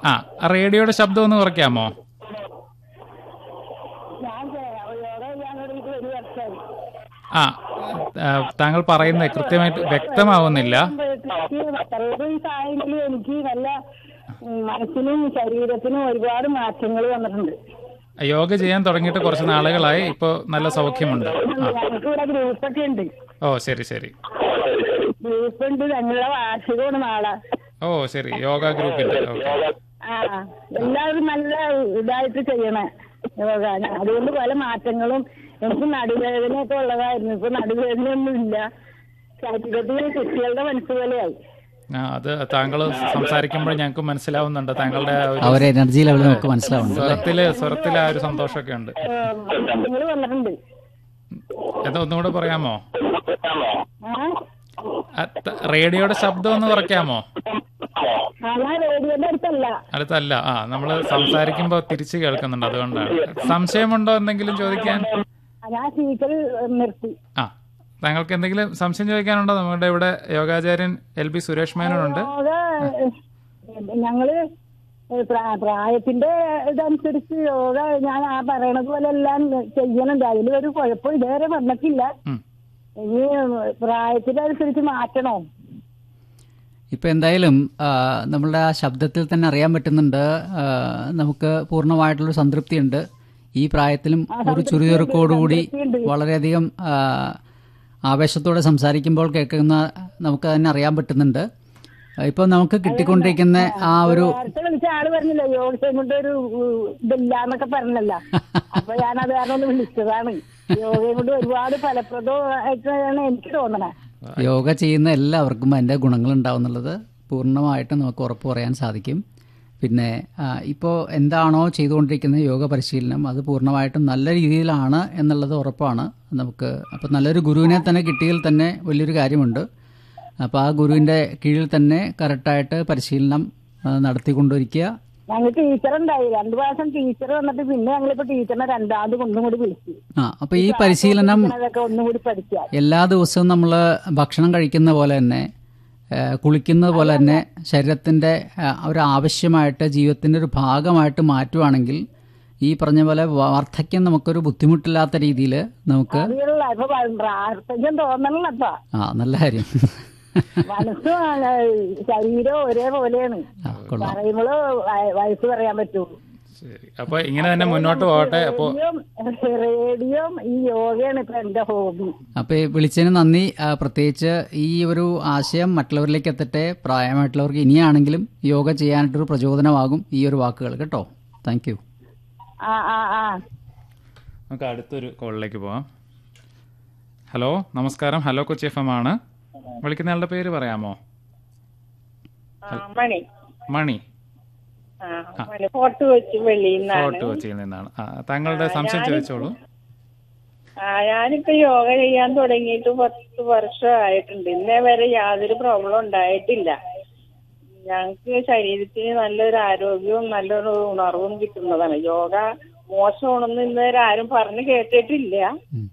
ആ റേഡിയോയുടെ ശബ്ദം ഒന്ന് കുറയ്ക്കാമോ ഞാൻ ചെയ്യാം. യോഗ ചെയ്യാൻ തുടങ്ങിയിട്ട് ഒരു വർഷമായി ആ ആ, താങ്കൾ പറയുന്നത് കൃത്യമായിട്ട് വ്യക്തമാവുന്നില്ല അറുപത് വയസ്സായെങ്കിലും എനിക്ക് നല്ല ഉം, മനസ്സിനും ശരീരത്തിനും ഒരുപാട് മാറ്റങ്ങൾ വന്നിട്ടുണ്ട് യോഗ ചെയ്യാൻ തുടങ്ങിയിട്ട് കുറച്ച് നാളുകളായി ഇപ്പോൾ നല്ല സൗഖ്യമുണ്ട് ആ ഞങ്ങൾക്ക് ഇവിടെ ഗ്രൂപ്പൊക്കെ ഉണ്ട് ഓ ശരി ശരി ഗ്രൂപ്പ് ഉണ്ട് ഞങ്ങളുടെ വാർഷികമാണ് നാളെ ഓ ശരി യോഗ ഗ്രൂപ്പിന്റെ ഓക്കെ ആ എല്ലാവരും നല്ല ഇതായിട്ട് ചെയ്യണേ യോഗ ഞാൻ- അതുകൊണ്ട് പല മാറ്റങ്ങളും എനിക്ക് നടുവേദനയൊക്കെ ഉള്ളതായിരുന്നു ഇപ്പൊ നടുവേദനയൊന്നും ഇല്ല ശരീരത്തിന് കുട്ടികളുടെ മനസ്സ് പോലെയായി ആ അത് താങ്കൾ സംസാരിക്കുമ്പോൾ ഞങ്ങൾക്ക് മനസ്സിലാവുന്നുണ്ട് താങ്കളുടെ ആ ഒരു ആ ഒരു എനർജി ലെവൽ നമുക്ക് മനസ്സിലാവുന്നുണ്ട് സ്വരത്തില് സ്വരത്തില് ആ ഒരു സന്തോഷമൊക്കെ ഉണ്ട് മാറ്റങ്ങൾ വന്നിട്ടുണ്ട് എന്താ ഒന്നുകൂടെ പറയാമോ ആ ആ, ത- റേഡിയോയുടെ ശബ്ദം ഒന്ന് കുറയ്ക്കാമോ ആ, ഞാൻ റേഡിയോന്റെ അടുത്തല്ല അടുത്തല്ല ആ നമ്മൾ സംസാരിക്കുമ്പോൾ തിരിച്ചു കേൾക്കുന്നുണ്ട് അതുകൊണ്ടാണ് സംശയമുണ്ടോ എന്തെങ്കിലും ചോദിക്കാൻ ആ, ഞാൻ സ്പീക്കർ നിർത്തി ആ താങ്കൾക്ക് എന്തെങ്കിലും സംശയം ചോദിക്കാനുണ്ടോ നമ്മുടെ ഇവിടെ യോഗാചാര്യൻ എൽ ബി സുരേഷ് മേനോനുണ്ട് യോഗ ഞങ്ങള് പ്രാ- പ്രായത്തിന്റെ ഇതനുസരിച്ച് യോഗ ഞാൻ ആ പറയണത് പോലെ എല്ലാം ചെയ്യണുണ്ട് അതിൽ ഒരു കുഴപ്പം ഇതുവരെ വന്നിട്ടില്ല ഉം. ഇനി പ്രായത്തിനനുസരിച്ച് മാറ്റണോ ഇപ്പം എന്തായാലും ആ, നമ്മളുടെ ആ ശബ്ദത്തിൽ തന്നെ അറിയാൻ പറ്റുന്നുണ്ട് ആ, നമുക്ക് പൂർണ്ണമായിട്ടുള്ളൊരു സംതൃപ്തിയുണ്ട് ഈ പ്രായത്തിലും ഒരു ചുറുചുറുക്കോടുകൂടി വളരെയധികം ആ, ആവേശത്തോടെ സംസാരിക്കുമ്പോൾ കേൾക്കുന്ന നമുക്ക് തന്നെ അറിയാൻ പറ്റുന്നുണ്ട് ഇപ്പോൾ നമുക്ക് കിട്ടിക്കൊണ്ടിരിക്കുന്ന ആ ഒരു നേരത്തെ വിളിച്ച ആള് പറഞ്ഞില്ല യോഗയും കൊണ്ട് ഒരു ഉ- ഇതില്ലാന്നൊക്കെ പറഞ്ഞല്ല അപ്പൊ ഞാൻ അത് കാരണം ഒന്ന് വിളിച്ചതാണ് യോഗയും കൊണ്ട് ഒരുപാട് ഫലപ്രദമായിട്ടാണ് എനിക്ക് തോന്നണേ യോഗ ചെയ്യുന്ന എല്ലാവർക്കും അതിൻ്റെ ഗുണങ്ങൾ ഉണ്ടാവും എന്നുള്ളത് പൂർണ്ണമായിട്ടും നമുക്ക് ഉറപ്പ് പറയാൻ സാധിക്കും പിന്നെ ഇപ്പോൾ എന്താണോ ചെയ്തുകൊണ്ടിരിക്കുന്ന യോഗ പരിശീലനം അത് പൂർണ്ണമായിട്ടും നല്ല രീതിയിലാണ് എന്നുള്ളത് ഉറപ്പാണ് നമുക്ക് അപ്പോൾ നല്ലൊരു ഗുരുവിനെ തന്നെ കിട്ടിയതിൽ തന്നെ വലിയൊരു കാര്യമുണ്ട് അപ്പോൾ ആ ഗുരുവിൻ്റെ കീഴിൽ തന്നെ കറക്റ്റായിട്ട് പരിശീലനം ആ, നടത്തിക്കൊണ്ടിരിക്കുക ഞങ്ങൾ ടീച്ചർ ഉണ്ടായി രണ്ടു പ്രാവശ്യം ടീച്ചർ വന്നിട്ട് പിന്നെ ഞങ്ങളിപ്പോ ടീച്ചറിനെ രണ്ടാമത് ഒന്നും കൂടി വിളിച്ചു ആ അപ്പോൾ ഈ പരിശീലനം അതൊക്കെ ഒന്നും കൂടി പഠിക്കാൻ എല്ലാ ദിവസവും നമ്മൾ ഭക്ഷണം കഴിക്കുന്ന പോലെ തന്നെ ആ, കുളിക്കുന്നത് പോലെ തന്നെ ശരീരത്തിൻ്റെ ആ, ഒരു ആവശ്യമായിട്ട് ജീവിതത്തിൻ്റെ ഒരു ഭാഗമായിട്ട് മാറ്റുവാണെങ്കിൽ ഈ പറഞ്ഞ പോലെ വാർദ്ധക്യം നമുക്കൊരു ബുദ്ധിമുട്ടില്ലാത്ത രീതിയിൽ നമുക്ക് അറിയുള്ള ഇപ്പൊ പ്രാർത്ഥിക്കാൻ തോന്നണല്ലോ ആ നല്ല കാര്യം മനസ്സും ആ, ശരീരവും ഒരേപോലെയാണ് ആ കൊള്ളാം പറയുമ്പോള് വയ- വയസ്സ് പറയാൻ പറ്റുള്ളൂ ശരി അപ്പൊ ഇങ്ങനെ തന്നെ മുന്നോട്ട് പോകട്ടെ അപ്പോ റേഡിയോ റേഡിയോ ഈ യോഗയാണ് ഇപ്പൊ എന്റെ ഹോബി അപ്പോൾ ഈ വിളിച്ചതിന് നന്ദി ആ, പ്രത്യേകിച്ച് ഈ ഒരു ആശയം മറ്റുള്ളവരിലേക്ക് എത്തട്ടെ പ്രായമായിട്ടുള്ളവർക്ക് ഇനിയാണെങ്കിലും യോഗ ചെയ്യാനായിട്ടൊരു പ്രചോദനമാകും ഈ ഒരു വാക്കുകൾ കേട്ടോ താങ്ക് യു ആ ആ ആ നമുക്ക് അടുത്തൊരു കോളിലേക്ക് പോവാം ഹലോ നമസ്കാരം ഹലോ കൊച്ചി എഫ് എം ആണ് വിളിക്കുന്നയാളുടെ പേര് പറയാമോ ആ, മണി മണി ആ മണി ഫോർട്ട് വെച്ച് വെളിയിൽ ഫോർട്ട് കൊച്ചിയിൽ നിന്നാണ് ആ താങ്കളുടെ സംശയം ചോദിച്ചോളൂ ആ ഞാനിപ്പോ യോഗ ചെയ്യാൻ തുടങ്ങിയിട്ട് പത്ത് വർഷമായിട്ടുണ്ട് ഇന്നേ വരെ യാതൊരു പ്രോബ്ലം ഉണ്ടായിട്ടില്ല ഞങ്ങൾക്ക് ശരീരത്തിന് നല്ലൊരു ആരോഗ്യവും നല്ലൊരു ഉണർവും കിട്ടുന്നതാണ് യോഗ മോശമാണെന്ന് ഇന്നുവരെ ആരും പറഞ്ഞു കേട്ടിട്ടില്ല ഉം.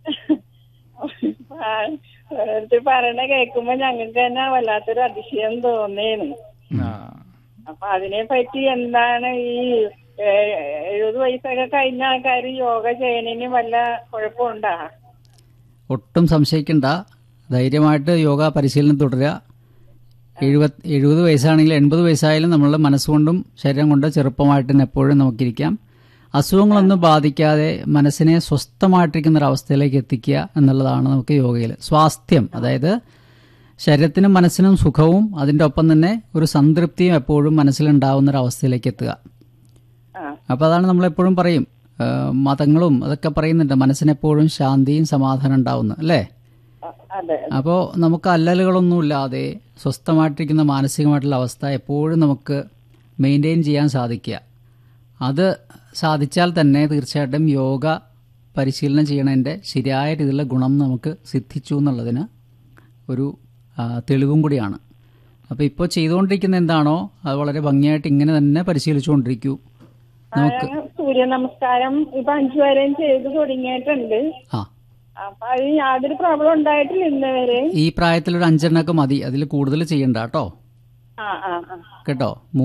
ആ, ഓരോരുത്തർ പറയണ കേൾക്കുമ്പോ ഞങ്ങൾക്ക് തന്നെ വല്ലാത്തൊരു അതിശയം തോന്നേന് ആ അപ്പൊ അതിനെ പറ്റി എന്താണ് ഈ ഏ- എഴുപത് വയസ്സൊക്കെ കഴിഞ്ഞ ആൾക്കാർ യോഗ ചെയ്യണതിന് വല്ല കുഴപ്പമുണ്ടാ ഒട്ടും സംശയിക്കണ്ട ധൈര്യമായിട്ട് യോഗ പരിശീലനം തുടരുക എഴുപത് എഴുപത് വയസ്സാണെങ്കിൽ എൺപത് വയസ്സായാലും നമ്മളുടെ മനസ്സുകൊണ്ടും ശരീരം കൊണ്ട് ചെറുപ്പമായിട്ട് തന്നെ എപ്പോഴും നമുക്കിരിക്കാം അസുഖങ്ങളൊന്നും ബാധിക്കാതെ മനസ്സിനെ സ്വസ്ഥമായിട്ടിരിക്കുന്ന ഒരു അവസ്ഥയിലേക്ക് എത്തിക്കുക എന്നുള്ളതാണ് നമുക്ക് യോഗയിൽ സ്വാസ്ഥ്യം അതായത് ശരീരത്തിനും മനസ്സിനും സുഖവും അതിൻ്റെ ഒപ്പം തന്നെ ഒരു സംതൃപ്തിയും എപ്പോഴും മനസ്സിലുണ്ടാവുന്ന ഒരു അവസ്ഥയിലേക്ക് എത്തുക ആ അപ്പോൾ അതാണ് നമ്മളെപ്പോഴും പറയും ആ, മതങ്ങളും അതൊക്കെ പറയുന്നുണ്ട് മനസ്സിനെപ്പോഴും ശാന്തിയും സമാധാനം ഉണ്ടാവുന്നു അല്ലേ അ- അതെ അപ്പോൾ നമുക്ക് അല്ലലുകളൊന്നുമില്ലാതെ സ്വസ്ഥമായിട്ടിരിക്കുന്ന മാനസികമായിട്ടുള്ള അവസ്ഥ എപ്പോഴും നമുക്ക് മെയിൻറ്റെയിൻ ചെയ്യാൻ സാധിക്കുക അത് സാധിച്ചാൽ തന്നെ തീർച്ചയായിട്ടും യോഗ പരിശീലനം ചെയ്യണതിൻ്റെ ശരിയായ രീതിയിലുള്ള ഗുണം നമുക്ക് സിദ്ധിച്ചു എന്നുള്ളതിന് ഒരു ആ, തെളിവും കൂടിയാണ് അപ്പോൾ ഇപ്പോൾ ചെയ്തുകൊണ്ടിരിക്കുന്ന എന്താണോ അത് വളരെ ഭംഗിയായിട്ട് ഇങ്ങനെ തന്നെ പരിശീലിച്ചുകൊണ്ടിരിക്കൂ നമുക്ക് ഞങ്ങൾ സൂര്യ നമസ്കാരം ഇപ്പൊ അഞ്ചു വരെയും ചെയ്ത് തുടങ്ങിയിട്ടുണ്ട് ആ അപ്പൊ അത് യാതൊരു പ്രോബ്ലം ഉണ്ടായിട്ടില്ല ഇന്ന് വരെ ഈ പ്രായത്തിൽ ഒരു അഞ്ചെണ്ണൊക്കെ മതി അതിൽ കൂടുതൽ ചെയ്യണ്ട കേട്ടോ ആ ആ ആ കേട്ടോ